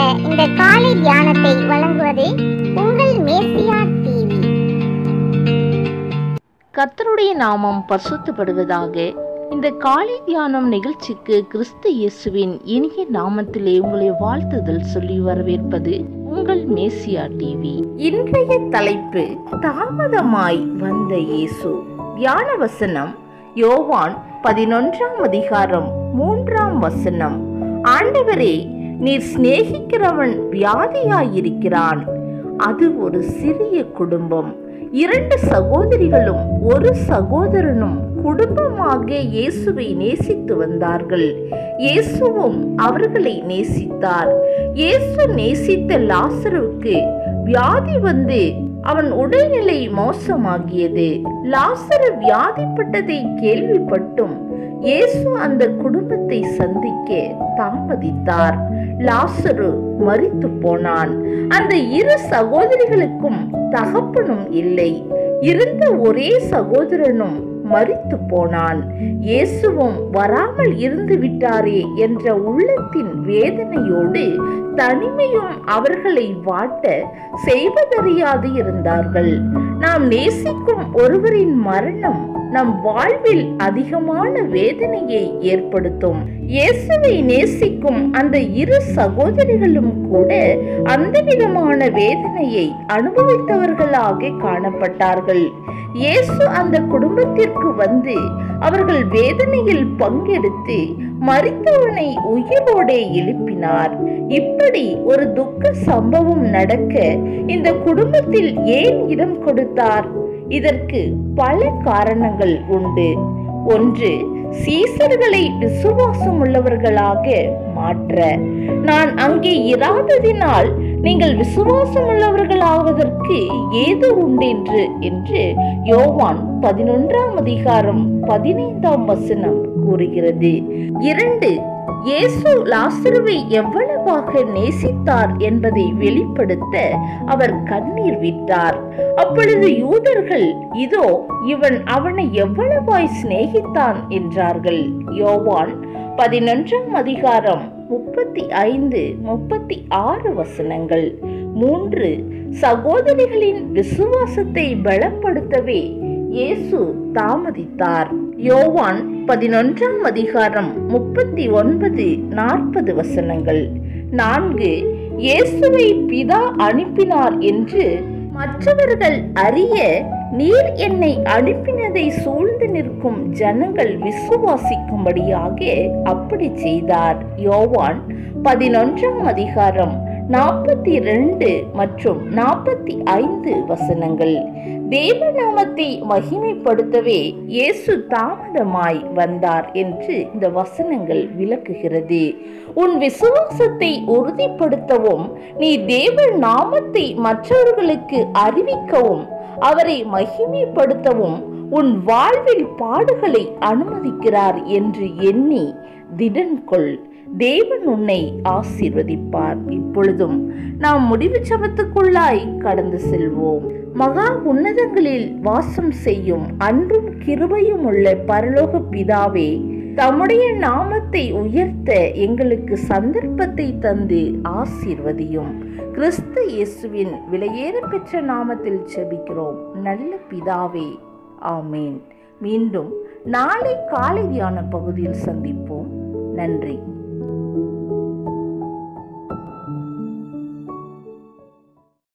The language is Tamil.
இந்த காலை தியானத்தை வழங்குவது உங்கள் மேசியா டிவி கர்த்தருடைய நாமம் பசுத்தப்படுவதாக இந்த காலை தியானம் நிகழ்ச்சிக்கு கிறிஸ்து இயேசுவின் இனிய நாமத்திலே உங்களை வாழ்த்துதல் சொல்லி வரவேற்பது உங்கள் மேசியா டிவி இன்றைய தலைப்பு தாமதமாய் வந்த இயேசு தியான வசனம் யோவான் பதினொன்றாம் அதிகாரம் மூன்றாம் வசனம் ஆண்டவரே நீர் சிநேகிக்கிறவன் வியாதியாயிருக்கிறான் அது ஒரு சிறிய குடும்பம் இரண்டு சகோதரிகளும் ஒரு சகோதரனும் குடும்பமாக இயேசுவை நேசித்து வந்தார்கள் இயேசுவும் அவர்களை நேசித்தார் இயேசு நேசித்த லாசருவுக்கு வியாதி வந்து அவன் உடல்நிலை மோசமாகியது லாசரு வியாதிப்பட்டதை கேள்விப்பட்டும் இயேசு அந்த குடும்பத்தை சந்திக்க தாமதித்தார் லாசரு மரித்து போனான் அந்த இரு சகோதரிகளுக்கும் தகப்பனும் இல்லை இருந்த ஒரே சகோதரனும் மரித்து போனான் இயேசுவும் வராமல் இருந்து விட்டாரே என்ற உள்ளத்தின் வேதனையோடு தனிமையும் அவர்களை வாட்ட செய்வதறியாது இருந்தார்கள் நாம் நேசிக்கும் ஒருவரின் மரணம் நம் வாழ்வில் அதிகமான வேதனையை ஏற்படுத்தும் இயேசுவை நேசிக்கும் அந்த இரு சகோதரிகளும் கூட அந்த விதமான வேதனையை அனுபவித்தவர்களாக காணப்பட்டார்கள் இயேசு அந்த குடும்பத்திற்கு வந்து அவர்கள் வேதனையில் பங்கெடுத்து மரித்தவனை உயிரோடே எழுப்பினார் இப்படி ஒரு துக்க சம்பவம் நடக்க இந்த குடும்பத்தில் ஏன் இடம் கொடுத்தார் இதற்கு பல காரணங்கள் உண்டு ஒன்று சீசர்களை விசுவாசம் உள்ளவர்களாக மாற்ற நான் அங்கே இராததினால் நீங்கள் விசுவாசம் உள்ளவர்களாவதற்கு ஏது உண்டென்று என்று யோவான் பதினொன்றாம் அதிகாரம் பதினைந்தாம் வசனம் கூறுகிறது இரண்டு இயேசு லாசருவை எவ்வளவாக நேசித்தார் என்பதை வெளிப்படுத்த அவர் கண்ணீர் விட்டார் அப்பொழுது யூதர்கள் இதோ இவன் அவனை எவ்வளவாய் சிநேகித்தான் என்றார்கள் யோவான் பதினொன்றாம் அதிகாரம் முப்பத்தி ஐந்து முப்பத்தி ஆறு வசனங்கள் மூன்று சகோதரிகளின் விசுவாசத்தை பலப்படுத்தவே இயேசு தாமதித்தார் யோவான் பதினொன்றாம் அதிகாரம் முப்பத்தி ஒன்பது நாற்பது வசனங்கள் நான்கு இயேசுவை பிதா அனுப்பினார் என்று மற்றவர்கள் அறிய நீர் என்னை அனுப்பினதை சூழ்ந்து நிற்கும் ஜனங்கள் விசுவாசிக்கும்படியாக அப்படி செய்தார் யோவான் பதினொன்றாம் அதிகாரம் நாற்பத்தி ரெண்டு மற்றும் நாற்பத்தி ஐந்து வசனங்கள் தேவநாமத்தை மகிமைப்படுத்தவே இயேசு தாமதமாய் வந்தார் என்று இந்த வசனங்கள் விளக்குகிறது உன் விசுவாசத்தை உறுதிப்படுத்தவும் நீ தேவ நாமத்தை மற்றவர்களுக்கு அறிவிக்கவும் அவரை மகிமைப்படுத்தவும் உன் வாழ்வில் பாடுகளை அனுமதிக்கிறார் என்று எண்ணி திடன் கொள் தேவன் உன்னை ஆசீர்வதிப்பார் இப்பொழுதும் நாம் முடிவு சபத்துக்குள்ளாய் கடந்து செல்வோம் மகா உன்னதங்களில் வாசம் செய்யும் அன்பும் கிருபையும் உள்ள பரலோக பிதாவே தம்முடைய நாமத்தை உயர்த்த எங்களுக்கு சந்தர்ப்பத்தை தந்து ஆசீர்வதியும் கிறிஸ்து இயேசுவின் விலையேற பெற்ற நாமத்தில் செபிக்கிறோம் நல்ல பிதாவே ஆமேன் மீண்டும் நாளை காலை தியான பகுதியில் சந்திப்போம் நன்றி